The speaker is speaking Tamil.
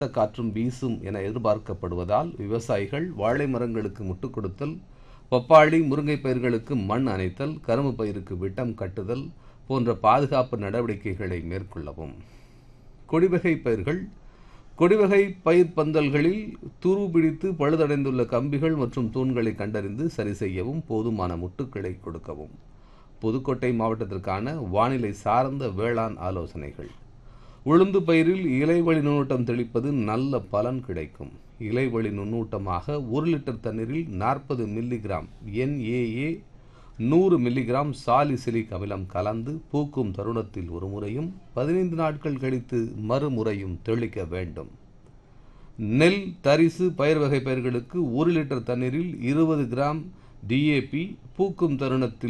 காற்றும் வீசும் என எதிர்பார்க்கப்படுவதால் விவசாயிகள் வாழை மரங்களுக்கு முட்டுக் கொடுத்தல் பப்பாளி முருங்கை பயிர்களுக்கு மண் அணைத்தல் கரும்பு பயிருக்கு விட்டம் கட்டுதல் போன்ற பாதுகாப்பு நடவடிக்கைகளை மேற்கொள்ளவும் கொடிவகை பயிர்கள் கொடிவகை பயிர் பந்தல்களில் துரு பிடித்து பழுதடைந்துள்ள கம்பிகள் மற்றும் தூண்களை கண்டறிந்து சரி செய்யவும் போதுமான முட்டுக்களை கொடுக்கவும் புதுக்கோட்டை மாவட்டத்திற்கான வானிலை சார்ந்த வேளாண் ஆலோசனைகள் உளுந்து பயிரில் இலைவழி நுண்ணூட்டம் தெளிப்பது நல்ல பலன் கிடைக்கும் இலைவழி நுண்ணூட்டமாக ஒரு லிட்டர் தண்ணீரில் நாற்பது மில்லிகிராம் என்ஏஏ நூறு மில்லிகிராம் சாலிசிலிக் அமிலம் கலந்து பூக்கும் தருணத்தில் ஒரு முறையும் பதினைந்து நாட்கள் கழித்து மறுமுறையும் தெளிக்க வேண்டும் நெல் தரிசு பயிர் வகை பயிர்களுக்கு ஒரு லிட்டர் தண்ணீரில் இருபது கிராம் டிஏபி பூக்கும் தருணத்தில்